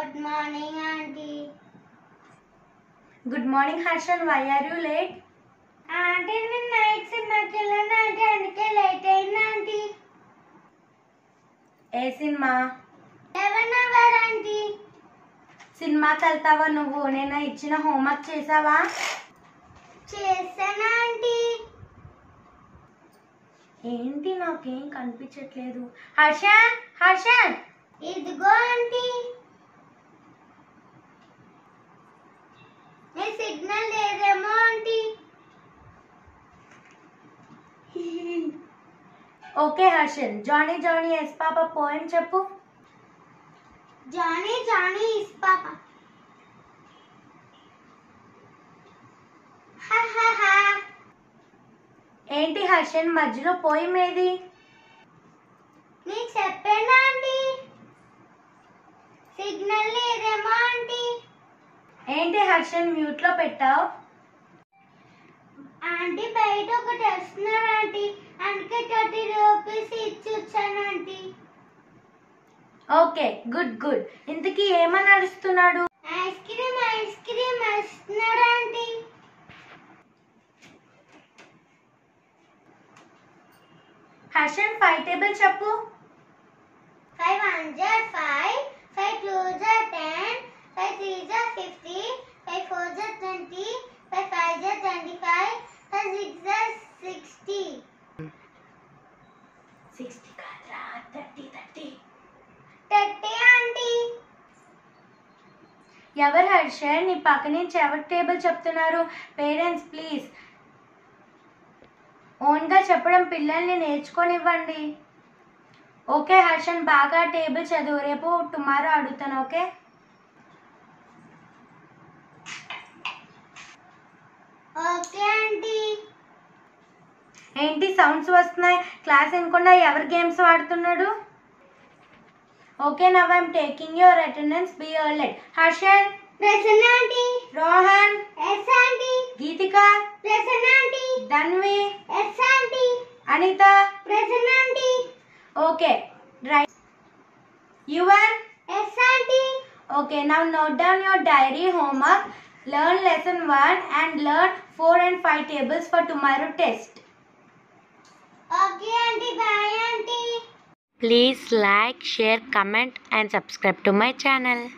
Good morning, Auntie. Good morning Harshan why are you late auntie నేను night సినిమాకి వెళ్ళాను auntie అందుకే లేట్ అయింది ఆంటీ ఏ సినిమా లెవెన్ అవర్ ఆంటీ సినిమాకి వెళ్తావా నువ్వు నేను ఇచ్చిన హోంవర్క్ చేసావా చేశాను ఆంటీ ఏంటి నాకేం కనిపించట్లేదు హర్షన్ హర్షన్ ఇదిగో ఆంటీ మీ సిగ్నల్ లేదేమో auntie okay Harshan Johnny Johnny yes papa poem చెప్పు జానీ జానీ ఇస్ పాప హా హా హా ఏంటి హర్షన్ మధ్యలో పోయం ఏది నీకు చెప్పాను ఆంటీ సిగ్నల్ లేదేమో ఆంటీ ఏంటి హర్షన్ మ్యూట్ లో పెట్టావు ఆంటీ బయట ఒకటి వస్తున్నారు ఆంటీ అందుకే థర్టీ రూపీస్ ఇచ్చి వచ్చాను ఆంటీ ఓకే గుడ్ గుడ్ ఇంతకీ ఏమని అరుస్తున్నాడు ఐస్ క్రీమ్ ఐస్ క్రీమ్ వస్తున్నాడు ఆంటీ హర్షన్ ఫైవ్ టేబుల్ చెప్పు five one are five five two are ten five three are fifty five four are twenty five five are twenty five five six are sixty sixty కాదురా thirty thirty thirty auntie ఎవరు హర్షన్ నీ పక్క నుంచి ఎవరు table చెప్తున్నారు parents please ఓన్గా చెప్పడం పిల్లల్ని నేర్చుకొనివ్వండి ఓకే హర్షన్ బాగా టేబుల్ చదువు రేపు టుమారో అడుగుతాను ఓకే ఓకే ఆంటీ ఏంటి సౌండ్స్ వస్తున్నాయి క్లాస్ వినకుండా ఎవరు గేమ్స్ ఆడుతున్నాడు okay now I'm taking your attendance బి లెట్ Harshan present auntie Rohan yes auntie Geethika present auntie Dhanvi yes auntie Anitha present auntie okay right Yuvan yes auntie Okay, now note down your diary homework. Learn lesson 1 and learn 4 and 5 tables for tomorrow test. Okay auntie bye auntie Please like, share, comment and subscribe to my channel.